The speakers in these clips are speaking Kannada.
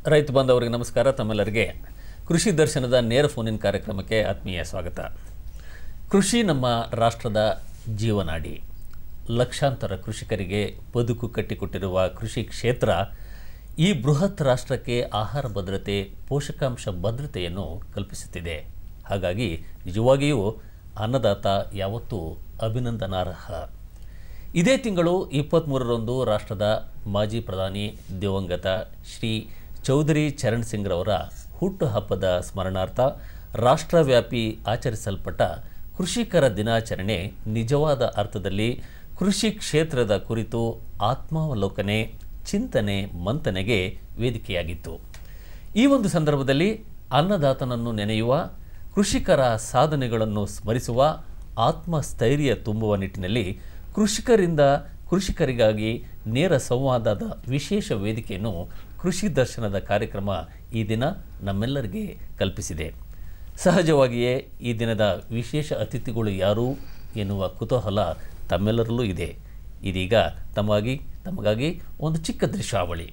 ರೈತ ಬಾಂಧವರಿಗೆ ನಮಸ್ಕಾರ ತಮ್ಮೆಲ್ಲರಿಗೆ ಕೃಷಿ ದರ್ಶನದ ನೇರ ಫೋನಿನ ಕಾರ್ಯಕ್ರಮಕ್ಕೆ ಆತ್ಮೀಯ ಸ್ವಾಗತ ಕೃಷಿ ನಮ್ಮ ರಾಷ್ಟ್ರದ ಜೀವನಾಡಿ ಲಕ್ಷಾಂತರ ಕೃಷಿಕರಿಗೆ ಬದುಕು ಕಟ್ಟಿಕೊಟ್ಟಿರುವ ಕೃಷಿ ಕ್ಷೇತ್ರ ಈ ಬೃಹತ್ ರಾಷ್ಟ್ರಕ್ಕೆ ಆಹಾರ ಭದ್ರತೆ ಪೋಷಕಾಂಶ ಭದ್ರತೆಯನ್ನು ಕಲ್ಪಿಸುತ್ತಿದೆ ಹಾಗಾಗಿ ನಿಜವಾಗಿಯೂ ಅನ್ನದಾತ ಯಾವತ್ತೂ ಅಭಿನಂದನಾರ್ಹ ಇದೇ ತಿಂಗಳು ಇಪ್ಪತ್ತ್ಮೂರರಂದು ರಾಷ್ಟ್ರದ ಮಾಜಿ ಪ್ರಧಾನಿ ದಿವಂಗತ ಶ್ರೀ ಚೌಧರಿ ಚರಣ್ ಸಿಂಗ್ರವರ ಹುಟ್ಟುಹಬ್ಬದ ಸ್ಮರಣಾರ್ಥ ರಾಷ್ಟ್ರವ್ಯಾಪಿ ಆಚರಿಸಲ್ಪಟ್ಟ ಕೃಷಿಕರ ದಿನಾಚರಣೆ ನಿಜವಾದ ಅರ್ಥದಲ್ಲಿ ಕೃಷಿ ಕ್ಷೇತ್ರದ ಕುರಿತು ಆತ್ಮಾವಲೋಕನೆ ಚಿಂತನೆ ಮಂಥನೆಗೆ ವೇದಿಕೆಯಾಗಿತ್ತು ಈ ಒಂದು ಸಂದರ್ಭದಲ್ಲಿ ಅನ್ನದಾತನನ್ನು ನೆನೆಯುವ ಕೃಷಿಕರ ಸಾಧನೆಗಳನ್ನು ಸ್ಮರಿಸುವ ಆತ್ಮಸ್ಥೈರ್ಯ ತುಂಬುವ ನಿಟ್ಟಿನಲ್ಲಿ ಕೃಷಿಕರಿಂದ ಕೃಷಿಕರಿಗಾಗಿ ನೇರ ಸಂವಾದದ ವಿಶೇಷ ವೇದಿಕೆಯನ್ನು ಕೃಷಿ ದರ್ಶನದ ಕಾರ್ಯಕ್ರಮ ಈ ದಿನ ನಮ್ಮೆಲ್ಲರಿಗೆ ಕಲ್ಪಿಸಿದೆ ಸಹಜವಾಗಿಯೇ ಈ ದಿನದ ವಿಶೇಷ ಅತಿಥಿಗಳು ಯಾರು ಎನ್ನುವ ಕುತೂಹಲ ತಮ್ಮೆಲ್ಲರಲ್ಲೂ ಇದೆ ಇದೀಗ ತಮಗಾಗಿ ತಮಗಾಗಿ ಒಂದು ಚಿಕ್ಕ ದೃಶ್ಯಾವಳಿ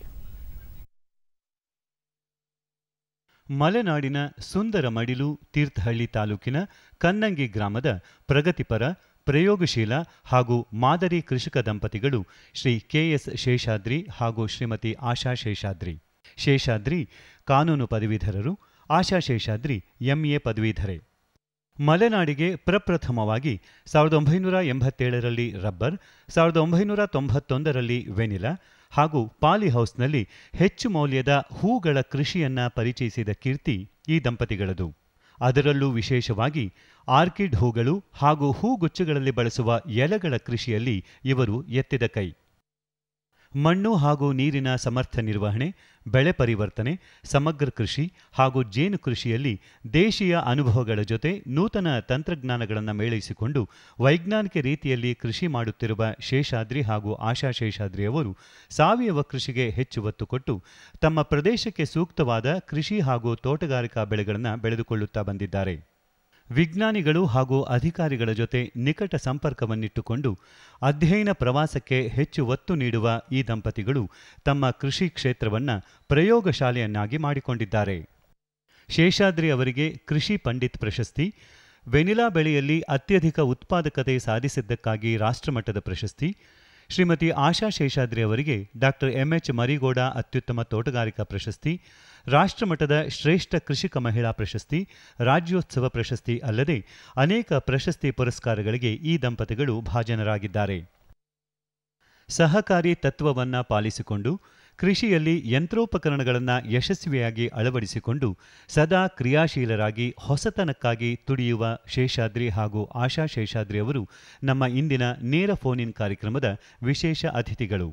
ಮಲೆನಾಡಿನ ಸುಂದರ ಮಡಿಲು ತೀರ್ಥಹಳ್ಳಿ ತಾಲೂಕಿನ ಕನ್ನಂಗಿ ಗ್ರಾಮದ ಪ್ರಗತಿಪರ ಪ್ರಯೋಗಶೀಲ ಹಾಗೂ ಮಾದರಿ ಕೃಷಿಕ ದಂಪತಿಗಳು ಶ್ರೀ ಕೆಎಸ್ ಶೇಷಾದ್ರಿ ಹಾಗೂ ಶ್ರೀಮತಿ ಆಶಾ ಶೇಷಾದ್ರಿ ಶೇಷಾದ್ರಿ ಕಾನೂನು ಪದವೀಧರರು ಆಶಾ ಶೇಷಾದ್ರಿ ಎಂಎ ಪದವೀಧರೆ ಮಲೆನಾಡಿಗೆ ಪ್ರಪ್ರಥಮವಾಗಿ ಸಾವಿರದ ಒಂಬೈನೂರ ಎಂಬತ್ತೇಳರಲ್ಲಿ ರಬ್ಬರ್ ಸಾವಿರದ ಒಂಬೈನೂರ ತೊಂಬತ್ತೊಂದರಲ್ಲಿ ವೆನಿಲಾ ಹಾಗೂ ಪಾಲಿ ಹೌಸ್ನಲ್ಲಿ ಹೆಚ್ಚು ಮೌಲ್ಯದ ಹೂಗಳ ಕೃಷಿಯನ್ನ ಪರಿಚಯಿಸಿದ ಕೀರ್ತಿ ಈ ದಂಪತಿಗಳದು ಅದರಲ್ಲೂ ವಿಶೇಷವಾಗಿ ಆರ್ಕಿಡ್ ಹೂಗಳು ಹಾಗೂ ಹೂಗುಚ್ಚಗಳಲ್ಲಿ ಬಳಸುವ ಎಲೆಗಳ ಕೃಷಿಯಲ್ಲಿ ಇವರು ಎತ್ತಿದ ಕೈ ಮಣ್ಣು ಹಾಗೂ ನೀರಿನ ಸಮರ್ಥ ನಿರ್ವಹಣೆ ಬೆಳೆ ಪರಿವರ್ತನೆ ಸಮಗ್ರ ಕೃಷಿ ಹಾಗೂ ಜೇನು ಕೃಷಿಯಲ್ಲಿ ದೇಶೀಯ ಅನುಭವಗಳ ಜೊತೆ ನೂತನ ತಂತ್ರಜ್ಞಾನಗಳನ್ನು ಮೇಳೈಸಿಕೊಂಡು ವೈಜ್ಞಾನಿಕ ರೀತಿಯಲ್ಲಿ ಕೃಷಿ ಮಾಡುತ್ತಿರುವ ಶೇಷಾದ್ರಿ ಹಾಗೂ ಆಶಾ ಶೇಷಾದ್ರಿ ಅವರು ಸಾವಯವ ಕೃಷಿಗೆ ಹೆಚ್ಚು ಒತ್ತು ಕೊಟ್ಟು ತಮ್ಮ ಪ್ರದೇಶಕ್ಕೆ ಸೂಕ್ತವಾದ ಕೃಷಿ ಹಾಗೂ ತೋಟಗಾರಿಕಾ ಬೆಳೆಗಳನ್ನು ಬೆಳೆದುಕೊಳ್ಳುತ್ತಾ ಬಂದಿದ್ದಾರೆ ವಿಜ್ಞಾನಿಗಳು ಹಾಗೂ ಅಧಿಕಾರಿಗಳ ಜೊತೆ ನಿಕಟ ಸಂಪರ್ಕವನ್ನಿಟ್ಟುಕೊಂಡು ಅಧ್ಯಯನ ಪ್ರವಾಸಕ್ಕೆ ಹೆಚ್ಚು ಒತ್ತು ನೀಡುವ ಈ ದಂಪತಿಗಳು ತಮ್ಮ ಕೃಷಿ ಕ್ಷೇತ್ರವನ್ನು ಪ್ರಯೋಗಶಾಲೆಯನ್ನಾಗಿ ಮಾಡಿಕೊಂಡಿದ್ದಾರೆ ಶೇಷಾದ್ರಿ ಅವರಿಗೆ ಕೃಷಿ ಪಂಡಿತ್ ಪ್ರಶಸ್ತಿ ವೆನಿಲಾ ಬೆಳೆಯಲ್ಲಿ ಅತ್ಯಧಿಕ ಉತ್ಪಾದಕತೆ ಸಾಧಿಸಿದ್ದಕ್ಕಾಗಿ ರಾಷ್ಟ್ರಮಟ್ಟದ ಪ್ರಶಸ್ತಿ ಶ್ರೀಮತಿ ಆಶಾ ಶೇಷಾದ್ರಿ ಅವರಿಗೆ ಡಾಕ್ಟರ್ ಎಂಎಚ್ ಮರಿಗೌಡ ಅತ್ಯುತ್ತಮ ತೋಟಗಾರಿಕಾ ಪ್ರಶಸ್ತಿ ರಾಷ್ಟ್ರಮಟ್ಟದ ಶ್ರೇಷ್ಠ ಕೃಷಿಕ ಮಹಿಳಾ ಪ್ರಶಸ್ತಿ ರಾಜ್ಯೋತ್ಸವ ಪ್ರಶಸ್ತಿ ಅಲ್ಲದೆ ಅನೇಕ ಪ್ರಶಸ್ತಿ ಪುರಸ್ಕಾರಗಳಿಗೆ ಈ ದಂಪತಿಗಳು ಭಾಜನರಾಗಿದ್ದಾರೆ ಸಹಕಾರಿ ತತ್ವವನ್ನ ಪಾಲಿಸಿಕೊಂಡು ಕೃಷಿಯಲ್ಲಿ ಯಂತ್ರೋಪಕರಣಗಳನ್ನು ಯಶಸ್ವಿಯಾಗಿ ಅಳವಡಿಸಿಕೊಂಡು ಸದಾ ಕ್ರಿಯಾಶೀಲರಾಗಿ ಹೊಸತನಕ್ಕಾಗಿ ತುಡಿಯುವ ಶೇಷಾದ್ರಿ ಹಾಗೂ ಆಶಾ ಶೇಷಾದ್ರಿ ಅವರು ನಮ್ಮ ಇಂದಿನ ನೇರ ಫೋನ್ ಇನ್ ಕಾರ್ಯಕ್ರಮದ ವಿಶೇಷ ಅತಿಥಿಗಳು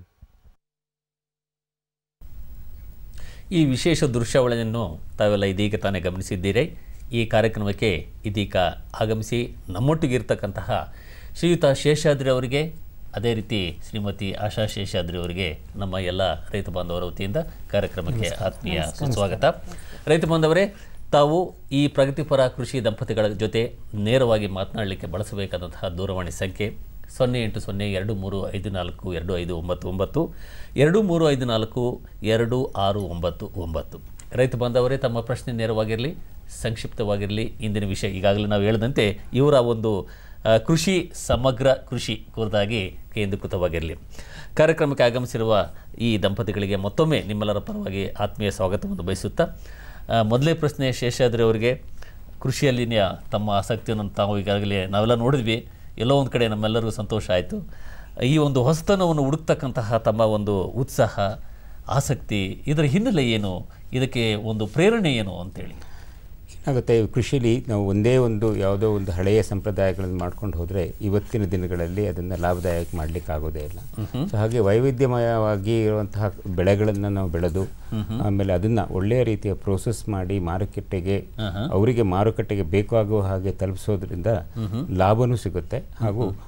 ಈ ವಿಶೇಷ ದೃಶ್ಯಾವಳಿಯನ್ನು ತಾವೆಲ್ಲ ಇದೀಗ ತಾನೇ ಗಮನಿಸಿದ್ದೀರಿ ಈ ಕಾರ್ಯಕ್ರಮಕ್ಕೆ ಇದೀಗ ಆಗಮಿಸಿ ನಮ್ಮೊಟ್ಟಿಗೆ ಇರ್ತಕ್ಕಂತಹ ಶ್ರೀಯುತ ಶೇಷಾದ್ರಿ ಅವರಿಗೆ ಅದೇ ರೀತಿ ಶ್ರೀಮತಿ ಆಶಾ ಶೇಷಾದ್ರಿ ಅವರಿಗೆ ನಮ್ಮ ಎಲ್ಲ ರೈತ ಬಾಂಧವರ ವತಿಯಿಂದ ಕಾರ್ಯಕ್ರಮಕ್ಕೆ ಆತ್ಮೀಯ ಸುಸ್ವಾಗತ ರೈತ ಬಾಂಧವರೇ ತಾವು ಈ ಪ್ರಗತಿಪರ ಕೃಷಿ ದಂಪತಿಗಳ ಜೊತೆ ನೇರವಾಗಿ ಮಾತನಾಡಲಿಕ್ಕೆ ಬಳಸಬೇಕಾದಂತಹ ದೂರವಾಣಿ ಸಂಖ್ಯೆ ಸೊನ್ನೆ ಎಂಟು ಸೊನ್ನೆ ಎರಡು ಮೂರು ಐದು ನಾಲ್ಕು ಎರಡು ಐದು ಒಂಬತ್ತು ಒಂಬತ್ತು ಎರಡು ಮೂರು ಐದು ನಾಲ್ಕು ಎರಡು ಆರು ಒಂಬತ್ತು ಒಂಬತ್ತು ರೈತ ಬಾಂಧವರೇ ತಮ್ಮ ಪ್ರಶ್ನೆ ನೇರವಾಗಿರಲಿ ಸಂಕ್ಷಿಪ್ತವಾಗಿರಲಿ ಇಂದಿನ ವಿಷಯ ಈಗಾಗಲೇ ನಾವು ಹೇಳಿದಂತೆ ಇವರ ಒಂದು ಆ, ಕೃಷಿ ಸಮಗ್ರ ಕೃಷಿ ಕುರಿತಾಗಿ ಕೇಂದ್ರೀಕೃತವಾಗಿರಲಿ ಕಾರ್ಯಕ್ರಮಕ್ಕೆ ಆಗಮಿಸಿರುವ ಈ ದಂಪತಿಗಳಿಗೆ ಮತ್ತೊಮ್ಮೆ ನಿಮ್ಮೆಲ್ಲರ ಪರವಾಗಿ ಆತ್ಮೀಯ ಸ್ವಾಗತವನ್ನು ಬಯಸುತ್ತಾ ಆ, ಮೊದಲೇ ಪ್ರಶ್ನೆ ಶೇಷಾದ್ರಿ ಅವರಿಗೆ ಕೃಷಿಯಲ್ಲಿನ ತಮ್ಮ ಆಸಕ್ತಿಯನ್ನು ತಾವು ಈಗಾಗಲೇ ನಾವೆಲ್ಲ ನೋಡಿದ್ವಿ ಎಲ್ಲೋ ಒಂದು ಕಡೆ ನಮ್ಮೆಲ್ಲರಿಗೂ ಸಂತೋಷ ಆಯಿತು ಈ ಒಂದು ಹೊಸತನವನ್ನು ಹುಡುಕ್ತಕ್ಕಂತಹ ತಮ್ಮ ಒಂದು ಉತ್ಸಾಹ ಆಸಕ್ತಿ ಇದರ ಹಿನ್ನೆಲೆ ಏನು ಇದಕ್ಕೆ ಒಂದು ಪ್ರೇರಣೆ ಏನು ಅಂತೇಳಿ ಏನಾಗುತ್ತೆ ಕೃಷಿಲಿ ನಾವು ಒಂದೇ ಒಂದು ಯಾವುದೋ ಒಂದು ಹಳೆಯ ಸಂಪ್ರದಾಯಗಳನ್ನು ಮಾಡ್ಕೊಂಡು ಹೋದರೆ ಇವತ್ತಿನ ದಿನಗಳಲ್ಲಿ ಅದನ್ನು ಲಾಭದಾಯಕ ಮಾಡಲಿಕ್ಕೆ ಆಗೋದೇ ಇಲ್ಲ ಸೊ ಹಾಗೆ ವೈವಿಧ್ಯಮಯವಾಗಿ ಇರುವಂತಹ ಬೆಳೆಗಳನ್ನು ನಾವು ಬೆಳೆದು ಆಮೇಲೆ ಅದನ್ನು ಒಳ್ಳೆಯ ರೀತಿಯ ಪ್ರೋಸೆಸ್ ಮಾಡಿ ಮಾರುಕಟ್ಟೆಗೆ ಅವರಿಗೆ ಮಾರುಕಟ್ಟೆಗೆ ಬೇಕಾಗುವ ಹಾಗೆ ತಲುಪಿಸೋದ್ರಿಂದ ಲಾಭನೂ ಸಿಗುತ್ತೆ ಹಾಗೂ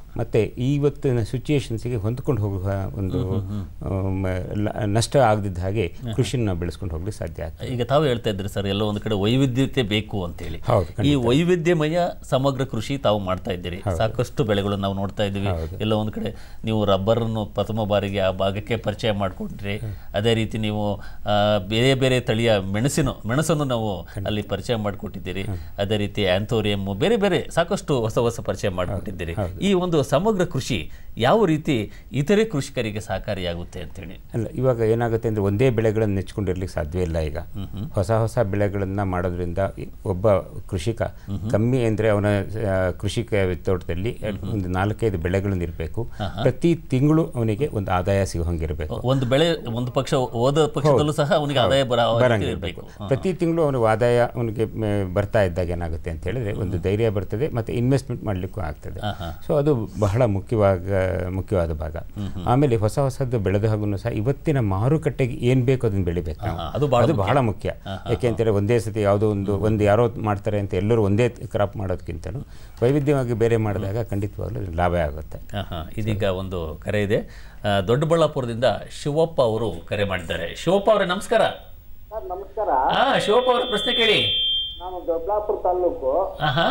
ಮತ್ತು ಇವತ್ತಿನ ಸಿಚುಯೇಷನ್ಸಿಗೆ ಹೊಂದ್ಕೊಂಡು ಹೋಗುವ ಒಂದು ಆಮ್, ಲ- ನಷ್ಟ ಆಗದಿದ್ದ ಹಾಗೆ ಕೃಷಿನ ನಾವು ಬೆಳೆಸ್ಕೊಂಡು ಹೋಗ್ಲಿಕ್ಕೆ ಸಾಧ್ಯ ಆಗ್ತದೆ ಈಗ ತಾವು ಹೇಳ್ತಾ ಇದ್ರಿ ಸರ್ ಎಲ್ಲೋ ಒಂದು ಕಡೆ ವೈವಿಧ್ಯತೆ ಬೇಕು ಅಂತೇಳಿ ಹೌದು, ಈ ವೈವಿಧ್ಯಮಯ ಸಮಗ್ರ ಕೃಷಿ ತಾವು ಮಾಡ್ತಾ ಇದ್ದೀರಿ ಸಾಕಷ್ಟು ಬೆಳೆಗಳನ್ನು ನಾವು ನೋಡ್ತಾ ಇದ್ದೀವಿ ಎಲ್ಲೋ ಒಂದು ಕಡೆ ನೀವು ರಬ್ಬರನ್ನು ಪ್ರಥಮ ಬಾರಿಗೆ ಆ ಭಾಗಕ್ಕೆ ಪರಿಚಯ ಮಾಡಿಕೊಂಡ್ರಿ ಅದೇ ರೀತಿ ನೀವು ಆ, ಬೇರೆ ಬೇರೆ ತಳಿಯ ಮೆಣಸಿನ ಮೆಣಸನ್ನು ನಾವು ಅಲ್ಲಿ ಪರಿಚಯ ಮಾಡಿಕೊಟ್ಟಿದ್ದೀರಿ ಅದೇ ರೀತಿ ಆಂಥೋರಿಯಮ್ ಬೇರೆ ಬೇರೆ ಸಾಕಷ್ಟು ಹೊಸ ಹೊಸ ಪರಿಚಯ ಮಾಡಿಕೊಟ್ಟಿದ್ದೀರಿ ಈ ಒಂದು ಸಮಗ್ರ ಕೃಷಿ ಯಾವ ರೀತಿ ಇತರೆ ಕೃಷಿಕರಿಗೆ ಸಹಕಾರಿಯಾಗುತ್ತೆ ಅಂತೇಳಿ ಅಲ್ಲ ಇವಾಗ ಏನಾಗುತ್ತೆ ಅಂದರೆ ಒಂದೇ ಬೆಳೆಗಳನ್ನು ನೆಚ್ಕೊಂಡಿರ್ಲಿಕ್ಕೆ ಸಾಧ್ಯ ಇಲ್ಲ ಈಗ ಹೊಸ ಹೊಸ ಬೆಳೆಗಳನ್ನು ಮಾಡೋದ್ರಿಂದ ಈ ಒಬ್ಬ ಕೃಷಿಕ ಕಮ್ಮಿ ಅಂದರೆ ಅವನ ಆ, ಕೃಷಿಕ ತೋಟದಲ್ಲಿ ಒಂದು ನಾಲ್ಕೈದು ಬೆಳೆಗಳನ್ನು ಇರಬೇಕು ಪ್ರತಿ ತಿಂಗಳು ಅವನಿಗೆ ಒಂದು ಆದಾಯ ಸಿಗೋ ಹಂಗಿರಬೇಕು ಒಂದು ಬೆಳೆ ಒಂದು ಪಕ್ಷ ಹೋದ ಪಕ್ಷದಲ್ಲೂ ಸಹ ಅವನಿಗೆ ಆದಾಯ ಬರ ಬರಂಗಿರಬೇಕು ಪ್ರತಿ ತಿಂಗಳು ಅವನಿಗೆ ಆದಾಯ ಅವನಿಗೆ ಮ- ಬರ್ತಾ ಇದ್ದಾಗ ಏನಾಗುತ್ತೆ ಅಂತ ಹೇಳಿದ್ರೆ ಒಂದು ಧೈರ್ಯ ಬರ್ತದೆ ಮತ್ತು ಇನ್ವೆಸ್ಟ್ಮೆಂಟ್ ಮಾಡಲಿಕ್ಕೂ ಆಗ್ತದೆ ಸೊ ಅದು ಬಹಳ ಮುಖ್ಯವಾಗ ಮುಖ್ಯವಾದ ಭಾಗ ಆಮೇಲೆ ಹೊಸ ಹೊಸದು ಬೆಳೆದ ಹಾಗೂ ಸಹ ಇವತ್ತಿನ ಮಾರುಕಟ್ಟೆಗೆ ಏನು ಬೇಕು ಅದನ್ನು ಬೆಳಿಬೇಕು ನಾವು. ಹಾ, ಅದು ಬಹಳ ಅದು ಬಹಳ ಮುಖ್ಯ ಯಾಕೆ ಅಂತೇಳಿ ಒಂದೇ ಸತಿ ಯಾವುದೋ ಒಂದು ಒಂದು ಯಾರೋ ಮಾಡ್ತಾರೆ ಅಂತ ಎಲ್ಲರೂ ಒಂದೇ ಕ್ರಾಪ್ ಮಾಡೋದಕ್ಕಿಂತಲೂ ವೈವಿಧ್ಯವಾಗಿ ಬೇರೆ ಮಾಡಿದಾಗ ಖಂಡಿತವಾಗ್ಲೂ ಲಾಭ ಆಗುತ್ತೆ ಆಹಾ, ಇದೀಗ ಒಂದು ಕರೆ ಇದೆ ಆ, ದೊಡ್ಡಬಳ್ಳಾಪುರದಿಂದ ಶಿವಪ್ಪ ಅವರು ಕರೆ ಮಾಡಿದ್ದಾರೆ ಶಿವಪ್ಪ ಅವರೇ ನಮಸ್ಕಾರ ಸರ್ ನಮಸ್ಕಾರ ಹಾ ಶಿವಪ್ಪ ಅವರ ಪ್ರಶ್ನೆ ಕೇಳಿ ನಾನು ದೊಡ್ಡಬಳ್ಳಾಪುರ ತಾಲೂಕು ಆಹಾ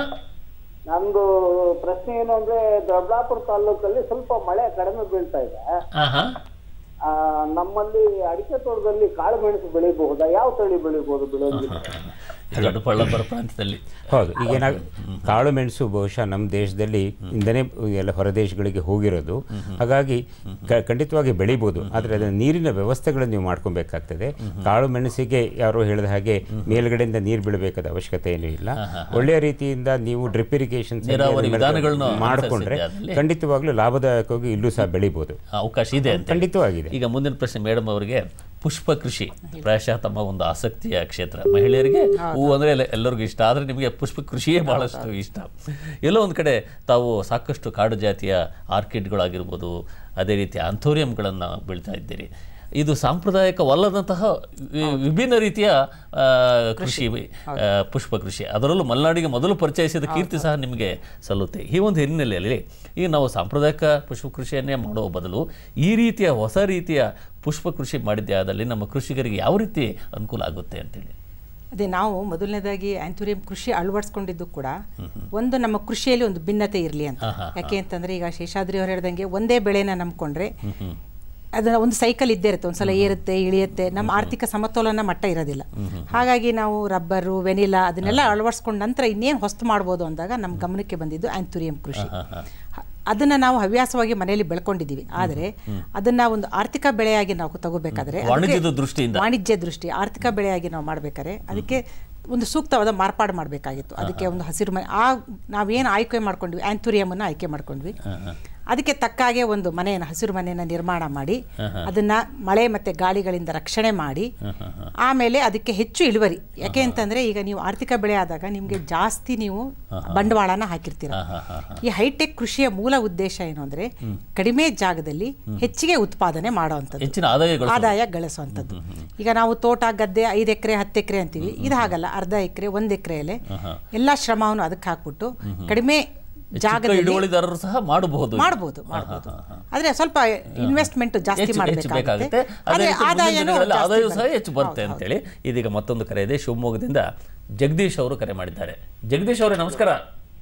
ನಂದು ಪ್ರಶ್ನೆ ಏನು ಅಂದ್ರೆ ದೊಡ್ಡಬಳ್ಳಾಪುರ ತಾಲೂಕಲ್ಲಿ ಸ್ವಲ್ಪ ಮಳೆ ಕಡಿಮೆ ಬೀಳ್ತಾ ಇದೆ ಆಹಾ ಆ, ನಮ್ಮಲ್ಲಿ ಅಡಿಕೆ ತೋಟದಲ್ಲಿ ಕಾಳು ಮೆಣಸು ಬೆಳಿಬಹುದಾ ಯಾವ ತಳಿ ಬೆಳಿಬಹುದು ಬೆಳೆಯೋದಿಲ್ಲ ದೊಡ್ಡಬಳ್ಳಾಪುರ ಪ್ರಾಂತ್ಯದಲ್ಲಿ ಹೌದು ಈಗ ಏನಾಗ ಕಾಳು ಮೆಣಸು ಬಹುಶಃ ನಮ್ಮ ದೇಶದಲ್ಲಿ ಇಂದನೇ ಎಲ್ಲ ಹೊರ ದೇಶಗಳಿಗೆ ಹೋಗಿರೋದು ಹಾಗಾಗಿ ಕ- ಖಂಡಿತವಾಗಿ ಬೆಳಿಬೋದು ಆದರೆ ಅದರ ನೀರಿನ ವ್ಯವಸ್ಥೆಗಳನ್ನು ನೀವು ಮಾಡ್ಕೊಬೇಕಾಗ್ತದೆ ಕಾಳು ಮೆಣಸಿಗೆ ಯಾರೋ ಹೇಳಿದ ಹಾಗೆ ಮೇಲ್ಗಡೆಯಿಂದ ನೀರು ಬೀಳಬೇಕಾದ ಅವಶ್ಯಕತೆ ಏನೂ ಇಲ್ಲ ಒಳ್ಳೆಯ ರೀತಿಯಿಂದ ನೀವು ಡ್ರಿಪ್ ಇರಿಗೇಷನ್ ನೀರಾವರಿ ವಿಧಾನಗಳನ್ನು ಮಾಡಿಕೊಂಡ್ರೆ ಅನುಸರಿಸಿದ್ದೆ ಖಂಡಿತವಾಗ್ಲೂ ಲಾಭದಾಯಕವಾಗಿ ಇಲ್ಲೂ ಸಹ ಬೆಳಿಬೋದು ಅವಕಾಶ ಇದೆ ಅಂತ ಖಂಡಿತವಾಗಿದೆ ಈಗ ಮುಂದಿನ ಪ್ರಶ್ನೆ ಮೇಡಮ್ ಅವರಿಗೆ ಪುಷ್ಪ ಕೃಷಿ ಪ್ರಾಯಶಃ ತಮ್ಮ ಒಂದು ಆಸಕ್ತಿಯ ಕ್ಷೇತ್ರ ಮಹಿಳೆಯರಿಗೆ ಹೂವು ಅಂದರೆ ಎಲ್ಲ ಎಲ್ಲರಿಗೂ ಇಷ್ಟ ಆದರೆ ನಿಮಗೆ ಪುಷ್ಪ ಕೃಷಿಯೇ ಬಹಳಷ್ಟು ಇಷ್ಟ ಎಲ್ಲೋ ಒಂದು ಕಡೆ ತಾವು ಸಾಕಷ್ಟು ಕಾಡು ಜಾತಿಯ ಆರ್ಕಿಡ್ಗಳಾಗಿರ್ಬೋದು ಅದೇ ರೀತಿ ಆಂಥೋರಿಯಂಗಳನ್ನು ಬೆಳೀತಾ ಇದ್ದೀರಿ ಇದು ಸಾಂಪ್ರದಾಯಿಕವಲ್ಲದಂತಹ ವಿ- ವಿಭಿನ್ನ ರೀತಿಯ ಆ, ಕೃಷಿ ಆ, ಪುಷ್ಪ ಕೃಷಿ ಅದರಲ್ಲೂ ಮಲೆನಾಡಿಗೆ ಮೊದಲು ಪರಿಚಯಿಸಿದ ಕೀರ್ತಿ ಸಹ ನಿಮಗೆ ಸಲ್ಲುತ್ತೆ ಈ ಒಂದು ಹಿನ್ನೆಲೆಯಲ್ಲಿ ಈಗ ನಾವು ಸಾಂಪ್ರದಾಯಿಕ ಪುಷ್ಪ ಕೃಷಿಯನ್ನೇ ಮಾಡುವ ಬದಲು ಈ ರೀತಿಯ ಹೊಸ ರೀತಿಯ ಪುಷ್ಪ ಕೃಷಿ ಮಾಡಿದ್ದೇ ಆದಲ್ಲಿ ನಮ್ಮ ಕೃಷಿಕರಿಗೆ ಯಾವ ರೀತಿ ಅನುಕೂಲ ಆಗುತ್ತೆ ಅಂತೇಳಿ ಅದೇ ನಾವು ಮೊದಲನೇದಾಗಿ ಆಂಥೋರಿಯಂ ಕೃಷಿ ಅಳವಡಿಸ್ಕೊಂಡಿದ್ದು ಕೂಡ ಒಂದು ನಮ್ಮ ಕೃಷಿಯಲ್ಲಿ ಒಂದು ಭಿನ್ನತೆ ಇರಲಿ ಅಂತ ಯಾಕೆ ಅಂತಂದ್ರೆ ಈಗ ಶೇಷಾದ್ರಿ ಅವ್ರು ಹೇಳ್ದಂಗೆ ಒಂದೇ ಬೆಳೆನ ನಂಬ್ಕೊಂಡ್ರೆ ಅದನ್ನ ಒಂದು ಸೈಕಲ್ ಇದ್ದೇ ಇರುತ್ತೆ ಒಂದ್ಸಲ ಏರುತ್ತೆ ಇಳಿಯುತ್ತೆ ನಮ್ಮ ಆರ್ಥಿಕ ಸಮತೋಲನ ಮಟ್ಟ ಇರೋದಿಲ್ಲ ಹಾಗಾಗಿ ನಾವು ರಬ್ಬರು ವೆನಿಲಾ ಅದನ್ನೆಲ್ಲ ಅಳವಡಿಸ್ಕೊಂಡ ನಂತರ ಇನ್ನೇನು ಹೊಸ್ತು ಮಾಡ್ಬೋದು ಅಂದಾಗ ನಮ್ಮ ಗಮನಕ್ಕೆ ಬಂದಿದ್ದು ಆಂಥೋರಿಯಂ ಕೃಷಿ ಹ- ಅದನ್ನ ನಾವು ಹವ್ಯಾಸವಾಗಿ ಮನೆಯಲ್ಲಿ ಬೆಳ್ಕೊಂಡಿದ್ದೀವಿ ಆದರೆ ಅದನ್ನ ಒಂದು ಆರ್ಥಿಕ ಬೆಳೆಯಾಗಿ ನಾವು ತಗೋಬೇಕಾದ್ರೆ ಅದಕ್ಕೆ- ವಾಣಿಜ್ಯದ ದೃಷ್ಟಿಯಿಂದ. ವಾಣಿಜ್ಯ ದೃಷ್ಟಿ ಆರ್ಥಿಕ ಬೆಳೆಯಾಗಿ ನಾವು ಮಾಡಬೇಕಾದ್ರೆ ಅದಕ್ಕೆ ಒಂದು ಸೂಕ್ತವಾದ ಮಾರ್ಪಾಡು ಮಾಡಬೇಕಾಗಿತ್ತು ಅದಕ್ಕೆ ಒಂದು ಹಸಿರು ಮನೆ ಆ ನಾವೇನು ಆಯ್ಕೆ ಮಾಡ್ಕೊಂಡ್ವಿ ಆಂಥೋರಿಯಮನ್ನು ಆಯ್ಕೆ ಮಾಡ್ಕೊಂಡ್ವಿ ಅದಕ್ಕೆ ತಕ್ಕ ಹಾಗೆ ಒಂದು ಮನೆಯನ್ನು ಹಸಿರು ಮನೆಯನ್ನು ನಿರ್ಮಾಣ ಮಾಡಿ ಅದನ್ನ ಮಳೆ ಮತ್ತೆ ಗಾಳಿಗಳಿಂದ ರಕ್ಷಣೆ ಮಾಡಿ ಆಮೇಲೆ ಅದಕ್ಕೆ ಹೆಚ್ಚು ಇಳುವರಿ ಯಾಕೆ ಅಂತಂದ್ರೆ ಈಗ ನೀವು ಆರ್ಥಿಕ ಬೆಳೆ ಆದಾಗ ನಿಮಗೆ ಜಾಸ್ತಿ ನೀವು ಬಂಡವಾಳನ ಹಾಕಿರ್ತೀರ ಈ ಹೈಟೆಕ್ ಕೃಷಿಯ ಮೂಲ ಉದ್ದೇಶ ಏನು ಅಂದ್ರೆ ಕಡಿಮೆ ಜಾಗದಲ್ಲಿ ಹೆಚ್ಚಿಗೆ ಉತ್ಪಾದನೆ ಮಾಡುವಂಥದ್ದು ಹೆಚ್ಚಿನ ಆದಾಯಗಳು ಆದಾಯ ಗಳಿಸುವಂಥದ್ದು ಈಗ ನಾವು ತೋಟ ಗದ್ದೆ ಐದು ಎಕರೆ ಹತ್ತು ಎಕರೆ ಅಂತೀವಿ ಇದು ಹಾಗಲ್ಲ ಅರ್ಧ ಎಕರೆ ಒಂದು ಎಕರೆಯಲ್ಲಿ ಎಲ್ಲ ಶ್ರಮವನ್ನು ಅದಕ್ಕೆ ಹಾಕ್ಬಿಟ್ಟು ಕಡಿಮೆ ಚಿಕ್ಕ ಜಾಗದಲ್ಲಿ ಹಿಡುವಳಿದಾರರು ಸಹ ಮಾಡಬಹುದು ಮಾಡಬಹುದು ಮಾಡಬಹುದು ಆದ್ರೆ ಸ್ವಲ್ಪ ಇನ್ವೆಸ್ಟ್ಮೆಂಟ್ ಜಾಸ್ತಿ ಹೆಚ್ಚು ಹೆಚ್ಚು ಮಾಡಬೇಕಾಗುತ್ತೆ ಬೇಕಾಗುತ್ತೆ ಅದೇ ಅದೇ ರೀತಿ ಮುಂದಿನ ಆದಾಯನೂ ದಿನಗಳಲ್ಲಿ ಜಾಸ್ತಿ ಆದಾಯ ಸಹ ಬರುತ್ತೆ. ಹೆಚ್ಚು ಬರುತ್ತೆ ಹೌದು, ಅಂತೇಳಿ ಇದೀಗ ಮತ್ತೊಂದು ಕರೆ ಇದೆ ಶಿವಮೊಗ್ಗದಿಂದ ಜಗದೀಶ್ ಅವರು ಕರೆ ಮಾಡಿದ್ದಾರೆ ಜಗದೀಶ್ ಅವರೇ ನಮಸ್ಕಾರ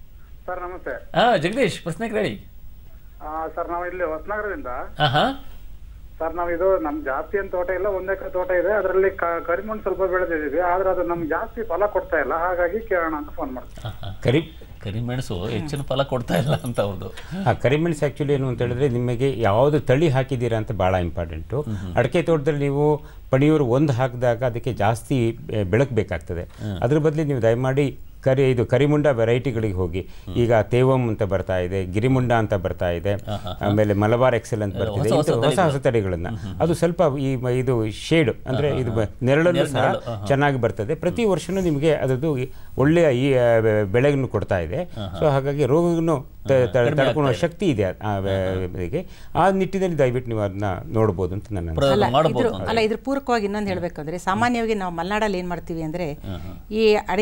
ಸರ್ ನಮಸ್ತೆ ಹಾ ಜಗದೀಶ್ ಪ್ರಶ್ನೆ ಕೇಳಿ ಆ, ಸರ್ ನಾವು ಇಲ್ಲಿ ಹೊಸನಗರದಿಂದ ಹಾ ಹಾ ಸರ್ ನಾವು ಇದು ನಮ್ ಜಾಸ್ತಿ ಏನ್ ತೋಟ ಇಲ್ಲ ಒಂದ್ ಎಕರೆ ತೋಟ ಇದೆ ಅದರಲ್ಲಿ ಕರಿಮಣ್ಣು ಸ್ವಲ್ಪ ಬೆಳೆದಿದ್ದೀವಿ ಆದ್ರೆ ಅದು ನಮ್ಗೆ ಜಾಸ್ತಿ ಫಲ ಕೊಡ್ತಾ ಇಲ್ಲ ಹಾಗಾಗಿ ಕೇಳೋಣ ಅಂತ ಫೋನ್ ಮಾಡ್ತೀವಿ ಕರಿ ಕರಿಮೆಣಸು ಹೆಚ್ಚಿನ ಫಲ ಕೊಡ್ತಾ ಇಲ್ಲ ಅಂತ ಅವ್ರದ್ದು ಆ ಕರಿಮೆಣಸು ಆ್ಯಕ್ಚುಲಿ ಏನು ಅಂತ ಹೇಳಿದ್ರೆ ನಿಮಗೆ ಯಾವುದು ತಳಿ ಹಾಕಿದ್ದೀರಾ ಅಂತ ಭಾಳ ಇಂಪಾರ್ಟೆಂಟು ಅಡಿಕೆ ತೋಟದಲ್ಲಿ ನೀವು ಪಣಿಯೂರು ಒಂದು ಹಾಕಿದಾಗ ಅದಕ್ಕೆ ಜಾಸ್ತಿ ಬೆ- ಬೆಳಕು ಬೇಕಾಗ್ತದೆ ಅದ್ರ ಬದಲು ನೀವು ದಯಮಾಡಿ ಕರಿ ಇದು ಕರಿಮುಂಡ ವೆರೈಟಿಗಳಿಗೆ ಹೋಗಿ ಈಗ ತೇವಂ ಅಂತ ಬರ್ತಾ ಇದೆ ಗಿರಿಮುಂಡ ಅಂತ ಬರ್ತಾ ಇದೆ ಆಮೇಲೆ ಮಲಬಾರ್ ಎಕ್ಸೆಲ್ ಅಂತ ಬರ್ತಿದೆ ಹೊಸ ಹೊಸ ಇಂಥ ಹೊಸ ಹೊಸ ತಳಿಗಳನ್ನ ಅದು ಸ್ವಲ್ಪ ಈ ಮ- ಇದು ಶೇಡ್ ಅಂದ್ರೆ ಇದು ಬ- ನೆರಳನ್ನು ಸಹ ಚೆನ್ನಾಗಿ ಬರ್ತದೆ ಪ್ರತಿ ವರ್ಷನೂ ನಿಮಗೆ ಅದರದ್ದು ಈ ಒಳ್ಳೆಯ ಈ ಆ, ಬೆ- ಬೆಳೆಯನ್ನು ಕೊಡ್ತಾ ಇದೆ ಸೊ ಹಾಗಾಗಿ ರೋಗವನ್ನು ತ- ತ- ತಡ್ಕೊಳ್ಳೋ ಶಕ್ತಿ ಇದೆ ಆ ಬೆಳೆಗೆ ಆ ನಿಟ್ಟಿನಲ್ಲಿ ದಯವಿಟ್ಟು ನೀವು ಅದನ್ನ ನೋಡ್ಬೋದು ಅಂತ ನನ್ನ ಅನಿಸಿಕೆ. ಅಲ್ಲ ಮಾಡಬಹುದು ಇದ್ರ ಅಲ್ಲ ಇದ್ರ ಪೂರಕವಾಗಿ ಇನ್ನೊಂದು ಹೇಳ್ಬೇಕಂದ್ರೆ ಸಾಮಾನ್ಯವಾಗಿ ನಾವು ಮಲೆನಾಡಲ್ಲಿ ಏನ್ ಮಾಡ್ತೀವಿ ಅಂದ್ರೆ ಈ ಅಡಿಕೆ